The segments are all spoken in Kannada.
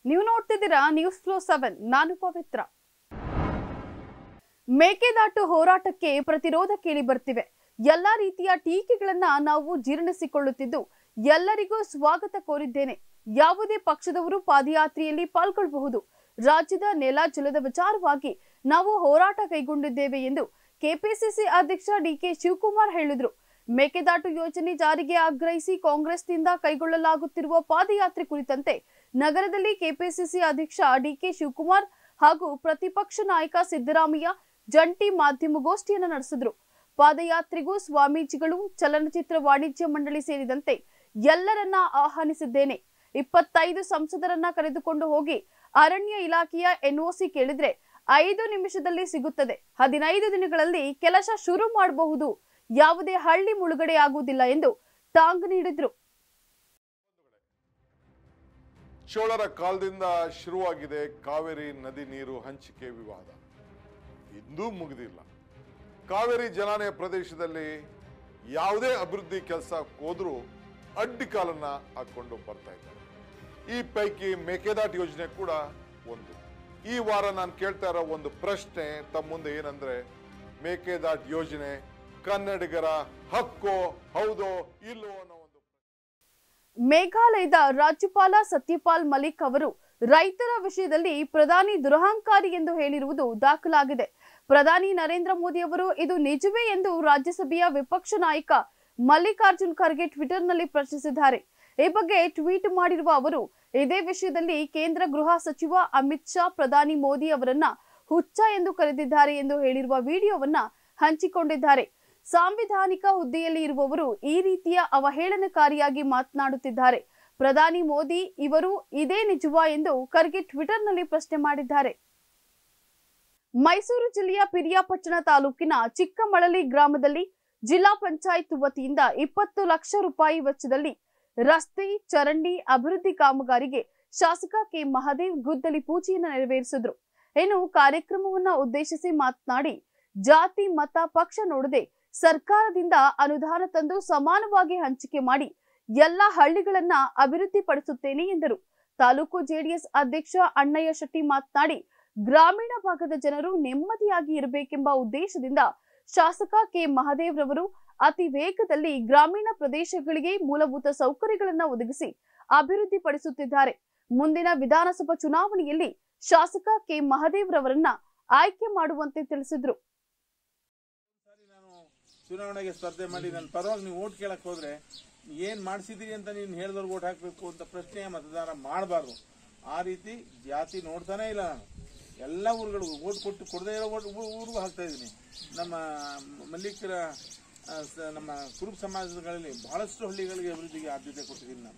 ನೀವು ನೋಡ್ತಿದ್ದೀರಾ ನ್ಯೂಸ್ ಫ್ಲೋ ಸೆವೆನ್ ನಾನು ಪವಿತ್ರ ಮೇಕೆದಾಟು ಹೋರಾಟಕ್ಕೆ ಪ್ರತಿರೋಧ ಕೇಳಿ ಬರ್ತಿವೆ ಎಲ್ಲಾ ರೀತಿಯ ಟೀಕೆಗಳನ್ನ ನಾವು ಜೀರ್ಣಿಸಿಕೊಳ್ಳುತ್ತಿದ್ದು ಎಲ್ಲರಿಗೂ ಸ್ವಾಗತ ಕೋರಿದ್ದೇನೆ ಯಾವುದೇ ಪಕ್ಷದವರು ಪಾದಯಾತ್ರೆಯಲ್ಲಿ ಪಾಲ್ಗೊಳ್ಳಬಹುದು ರಾಜ್ಯದ ನೆಲ ಜಲದ ವಿಚಾರವಾಗಿ ನಾವು ಹೋರಾಟ ಕೈಗೊಂಡಿದ್ದೇವೆ ಎಂದು ಕೆಪಿಸಿಸಿ ಅಧ್ಯಕ್ಷ ಡಿಕೆ ಶಿವಕುಮಾರ್ ಹೇಳಿದ್ರು ಮೇಕೆದಾಟು ಯೋಜನೆ ಜಾರಿಗೆ ಆಗ್ರಹಿಸಿ ಕಾಂಗ್ರೆಸ್ನಿಂದ ಕೈಗೊಳ್ಳಲಾಗುತ್ತಿರುವ ಪಾದಯಾತ್ರೆ ಕುರಿತಂತೆ ನಗರದಲ್ಲಿ ಕೆಪಿಸಿಸಿ ಅಧ್ಯಕ್ಷ ಡಿಕೆ ಶಿವಕುಮಾರ್ ಹಾಗೂ ಪ್ರತಿಪಕ್ಷ ನಾಯಕ ಸಿದ್ದರಾಮಯ್ಯ ಜಂಟಿ ಮಾಧ್ಯಮಗೋಷ್ಠಿಯನ್ನು ನಡೆಸಿದ್ರು ಪಾದಯಾತ್ರೆಗೂ ಸ್ವಾಮೀಜಿಗಳು ಚಲನಚಿತ್ರ ವಾಣಿಜ್ಯ ಮಂಡಳಿ ಸೇರಿದಂತೆ ಎಲ್ಲರನ್ನ ಆಹ್ವಾನಿಸಿದ್ದೇನೆ ಇಪ್ಪತ್ತೈದು ಸಂಸದರನ್ನ ಕರೆದುಕೊಂಡು ಹೋಗಿ ಅರಣ್ಯ ಇಲಾಖೆಯ ಎನ್ಒಸಿ ಕೇಳಿದ್ರೆ ಐದು ನಿಮಿಷದಲ್ಲಿ ಸಿಗುತ್ತದೆ ಹದಿನೈದು ದಿನಗಳಲ್ಲಿ ಕೆಲಸ ಶುರು ಮಾಡಬಹುದು ಯಾವುದೇ ಹಳ್ಳಿ ಮುಳುಗಡೆ ಆಗುವುದಿಲ್ಲ ಎಂದು ಟಾಂಗ್ ನೀಡಿದ್ರು ಚೋಳರ ಕಾಲದಿಂದ ಶುರುವಾಗಿದೆ ಕಾವೇರಿ ನದಿ ನೀರು ಹಂಚಿಕೆ ವಿವಾದ ಇಂದೂ ಮುಗಿದಿಲ್ಲ ಕಾವೇರಿ ಜಲಾನಯ ಪ್ರದೇಶದಲ್ಲಿ ಯಾವುದೇ ಅಭಿವೃದ್ಧಿ ಕೆಲಸ ಹೋದ್ರೂ ಅಡ್ಡಿಕಾಲನ್ನ ಹಾಕೊಂಡು ಬರ್ತಾ ಇದ್ದಾರೆ ಈ ಪೈಕಿ ಮೇಕೆದಾಟು ಯೋಜನೆ ಕೂಡ ಒಂದು ಈ ವಾರ ನಾನು ಕೇಳ್ತಾ ಇರೋ ಒಂದು ಪ್ರಶ್ನೆ ತಮ್ಮ ಮುಂದೆ ಏನಂದ್ರೆ ಮೇಕೆದಾಟು ಯೋಜನೆ ಕನ್ನಡಿಗರ ಹಕ್ಕೋ ಹೌದೋ ಇಲ್ಲೋ ಅನ್ನೋ ಒಂದು ಮೇಘಾಲಯದ ರಾಜ್ಯಪಾಲ ಸತ್ಯಪಾಲ್ ಮಲಿಕ್ ಅವರು ರೈತರ ವಿಷಯದಲ್ಲಿ ಪ್ರಧಾನಿ ದುರಹಂಕಾರಿ ಎಂದು ಹೇಳಿರುವುದು ದಾಖಲಾಗಿದೆ ಪ್ರಧಾನಿ ನರೇಂದ್ರ ಮೋದಿ ಅವರು ಇದು ನಿಜವೇ ಎಂದು ರಾಜ್ಯಸಭೆಯ ವಿಪಕ್ಷ ನಾಯಕ ಮಲ್ಲಿಕಾರ್ಜುನ್ ಖರ್ಗೆ ಟ್ವಿಟರ್ನಲ್ಲಿ ಪ್ರಶ್ನಿಸಿದ್ದಾರೆ ಈ ಬಗ್ಗೆ ಟ್ವೀಟ್ ಮಾಡಿರುವ ಅವರು ಇದೇ ವಿಷಯದಲ್ಲಿ ಕೇಂದ್ರ ಗೃಹ ಸಚಿವ ಅಮಿತ್ ಶಾ ಪ್ರಧಾನಿ ಮೋದಿ ಅವರನ್ನ ಹುಚ್ಚ ಎಂದು ಕರೆದಿದ್ದಾರೆ ಎಂದು ಹೇಳಿರುವ ವಿಡಿಯೋವನ್ನ ಹಂಚಿಕೊಂಡಿದ್ದಾರೆ ಸಾಂವಿಧಾನಿಕ ಹುದ್ದೆಯಲ್ಲಿ ಇರುವವರು ಈ ರೀತಿಯ ಅವಹೇಳನಕಾರಿಯಾಗಿ ಮಾತನಾಡುತ್ತಿದ್ದಾರೆ ಪ್ರಧಾನಿ ಮೋದಿ ಇವರು ಇದೇ ನಿಜವಾ ಎಂದು ಖರ್ಗೆ ಟ್ವಿಟರ್ನಲ್ಲಿ ಪ್ರಶ್ನೆ ಮಾಡಿದ್ದಾರೆ ಮೈಸೂರು ಜಿಲ್ಲೆಯ ಪಿರಿಯಾಪಟ್ಟಣ ತಾಲೂಕಿನ ಚಿಕ್ಕಮಳಲಿ ಗ್ರಾಮದಲ್ಲಿ ಜಿಲ್ಲಾ ಪಂಚಾಯತ್ ವತಿಯಿಂದ ಇಪ್ಪತ್ತು ಲಕ್ಷ ರೂಪಾಯಿ ವೆಚ್ಚದಲ್ಲಿ ರಸ್ತೆ ಚರಂಡಿ ಅಭಿವೃದ್ಧಿ ಕಾಮಗಾರಿಗೆ ಶಾಸಕ ಕೆ ಮಹದೇವ್ ಗುದ್ದಲಿ ಪೂಜೆಯನ್ನು ನೆರವೇರಿಸಿದ್ರು ಇನ್ನು ಕಾರ್ಯಕ್ರಮವನ್ನ ಉದ್ದೇಶಿಸಿ ಮಾತನಾಡಿ ಜಾತಿ ಮತ ಪಕ್ಷ ನೋಡದೆ ಸರ್ಕಾರದಿಂದ ಅನುದಾನ ತಂದು ಸಮಾನವಾಗಿ ಹಂಚಿಕೆ ಮಾಡಿ ಎಲ್ಲ ಹಳ್ಳಿಗಳನ್ನ ಅಭಿವೃದ್ಧಿ ಪಡಿಸುತ್ತೇನೆ ಎಂದರು ತಾಲೂಕು ಜೆಡಿಎಸ್ ಅಧ್ಯಕ್ಷ ಅಣ್ಣಯ್ಯ ಶೆಟ್ಟಿ ಮಾತನಾಡಿ ಗ್ರಾಮೀಣ ಭಾಗದ ಜನರು ನೆಮ್ಮದಿಯಾಗಿ ಇರಬೇಕೆಂಬ ಉದ್ದೇಶದಿಂದ ಶಾಸಕ ಕೆ ಮಹದೇವ್ ರವರು ಅತಿ ವೇಗದಲ್ಲಿ ಗ್ರಾಮೀಣ ಪ್ರದೇಶಗಳಿಗೆ ಮೂಲಭೂತ ಸೌಕರ್ಯಗಳನ್ನ ಒದಗಿಸಿ ಅಭಿವೃದ್ಧಿ ಪಡಿಸುತ್ತಿದ್ದಾರೆ ಮುಂದಿನ ವಿಧಾನಸಭಾ ಚುನಾವಣೆಯಲ್ಲಿ ಶಾಸಕ ಕೆ ಮಹದೇವ್ ರವರನ್ನ ಆಯ್ಕೆ ಮಾಡುವಂತೆ ತಿಳಿಸಿದ್ರು ಸಾರಿ ನಾನು ಚುನಾವಣೆಗೆ ಸ್ಪರ್ಧೆ ಮಾಡಿ ನನ್ನ ಪರವಾಗಿ ನೀವು ಓಟ್ ಕೇಳಕ್ ಹೋದ್ರೆ ಏನ್ ಮಾಡಿಸಿದೀರಿ ಅಂತ ನೀನು ಹೇಳಿದವ್ರಿಗೆ ಓಟ್ ಹಾಕ್ಬೇಕು ಅಂತ ಪ್ರಶ್ನೆ ಮತದಾರ ಮಾಡಬಾರ್ದು ಆ ರೀತಿ ಜಾತಿ ನೋಡ್ತಾನೆ ಇಲ್ಲ ನಾನು ಎಲ್ಲ ಊರುಗಳಿಗೂ ಓಟ್ ಕೊಟ್ಟು ಕೊಡದೇ ಇರೋ ಓಟ್ ಊರಿಗೂ ಹಾಕ್ತಾ ಇದ್ದೀನಿ ನಮ್ಮ ಮಲ್ಲಿಕರ ಆ, ಸ- ನಮ್ಮ ಕುರುಬ ಸಮಾಜಗಳಲ್ಲಿ ಬಹಳಷ್ಟು ಹಳ್ಳಿಗಳಿಗೆ ಅಭಿವೃದ್ಧಿಗೆ ಆದ್ಯತೆ ಕೊಟ್ಟಿದ್ದೀನಿ ನಾನು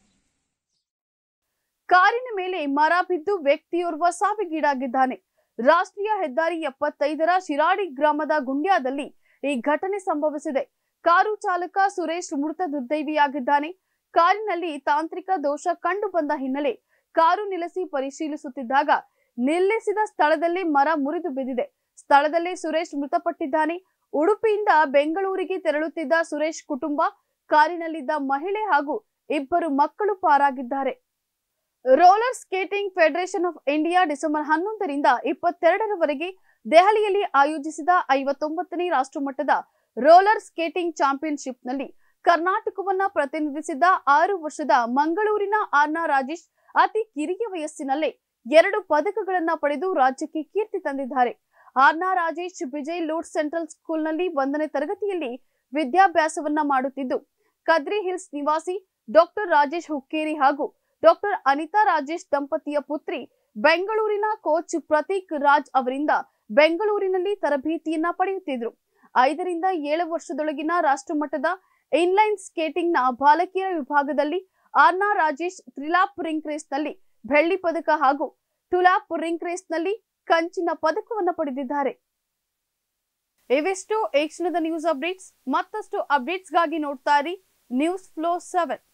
ಕಾರಿನ ಮೇಲೆ ಮರ ಬಿದ್ದು ವ್ಯಕ್ತಿಯೋರ್ವ ಸಾವಿಗೀಡಾಗಿದ್ದಾನೆ ರಾಷ್ಟ್ರೀಯ ಹೆದ್ದಾರಿ ಎಪ್ಪತ್ತೈದರ ಶಿರಾಡಿ ಗ್ರಾಮದ ಗುಂಡ್ಯಾದಲ್ಲಿ ಈ ಘಟನೆ ಸಂಭವಿಸಿದೆ ಕಾರು ಚಾಲಕ ಸುರೇಶ್ ಮೃತ ದುರ್ದೈವಿಯಾಗಿದ್ದಾನೆ ಕಾರಿನಲ್ಲಿ ತಾಂತ್ರಿಕ ದೋಷ ಕಂಡು ಬಂದ ಹಿನ್ನೆಲೆ ಕಾರು ನಿಲ್ಲಿಸಿ ಪರಿಶೀಲಿಸುತ್ತಿದ್ದಾಗ ನಿಲ್ಲಿಸಿದ ಸ್ಥಳದಲ್ಲಿ ಮರ ಮುರಿದು ಬಿದ್ದಿದೆ ಸ್ಥಳದಲ್ಲಿ ಸುರೇಶ್ ಮೃತಪಟ್ಟಿದ್ದಾನೆ ಉಡುಪಿಯಿಂದ ಬೆಂಗಳೂರಿಗೆ ತೆರಳುತ್ತಿದ್ದ ಸುರೇಶ್ ಕುಟುಂಬ ಕಾರಿನಲ್ಲಿದ್ದ ಮಹಿಳೆ ಹಾಗೂ ಇಬ್ಬರು ಮಕ್ಕಳು ಪಾರಾಗಿದ್ದಾರೆ roller skating federation of India December ಹನ್ನೊಂದರಿಂದ ಇಪ್ಪತ್ತೆರಡರವರೆಗೆ ದೆಹಲಿಯಲ್ಲಿ ಆಯೋಜಿಸಿದ ಐವತ್ತೊಂಬತ್ತನೇ ರಾಷ್ಟ್ರಮಟ್ಟದ ರೋಲರ್ ಸ್ಕೇಟಿಂಗ್ ಚಾಂಪಿಯನ್ಶಿಪ್ನಲ್ಲಿ ಕರ್ನಾಟಕವನ್ನ ಪ್ರತಿನಿಧಿಸಿದ್ದ ಆರು ವರ್ಷದ ಮಂಗಳೂರಿನ ಆರ್ನಾ ರಾಜೇಶ್ ಅತಿ ಕಿರಿಯ ವಯಸ್ಸಿನಲ್ಲೇ ಎರಡು ಪದಕಗಳನ್ನ ಪಡೆದು ರಾಜ್ಯಕ್ಕೆ ಕೀರ್ತಿ ತಂದಿದ್ದಾರೆ ಆರ್ನಾ ರಾಜೇಶ್ ವಿಜಯ್ ಲೋಡ್ ಸೆಂಟ್ರಲ್ ಸ್ಕೂಲ್ನಲ್ಲಿ ಒಂದನೇ ತರಗತಿಯಲ್ಲಿ ವಿದ್ಯಾಭ್ಯಾಸವನ್ನ ಮಾಡುತ್ತಿದ್ದು ಕದ್ರಿ ಹಿಲ್ಸ್ ನಿವಾಸಿ ಡಾಕ್ಟರ್ ರಾಜೇಶ್ ಹುಕ್ಕೇರಿ ಹಾಗೂ ಡಾಕ್ಟರ್ ಅನಿತಾ ರಾಜೇಶ್ ದಂಪತಿಯ ಪುತ್ರಿ ಬೆಂಗಳೂರಿನ ಕೋಚ್ ಪ್ರತೀಕ್ ರಾಜ್ ಅವರಿಂದ ಬೆಂಗಳೂರಿನಲ್ಲಿ ತರಬೇತಿಯನ್ನ ಪಡೆಯುತ್ತಿದ್ರು ಐದರಿಂದ ಏಳು ವರ್ಷದೊಳಗಿನ ರಾಷ್ಟ್ರಮಟ್ಟದ ಇನ್ಲೈನ್ ಸ್ಕೇಟಿಂಗ್ ನ ಬಾಲಕಿಯರ ವಿಭಾಗದಲ್ಲಿ Arna Rajesh three lap rink race ನಲ್ಲಿ ಬೆಳ್ಳಿ ಪದಕ ಹಾಗೂ ಟುಲಾಪ್ ರಿಂಗ್ ರೇಸ್ ನಲ್ಲಿ ಕಂಚಿನ ಪದಕವನ್ನು ಪಡೆದಿದ್ದಾರೆ ಇವಿಷ್ಟು ಈ ಕ್ಷಣದ ನ್ಯೂಸ್ ಅಪ್ಡೇಟ್ಸ್ ಮತ್ತಷ್ಟು ಅಪ್ಡೇಟ್ಸ್ಗಾಗಿ ನೋಡ್ತಾ ಇರಿ ನ್ಯೂಸ್ ಫ್ಲೋ ಸೆವೆನ್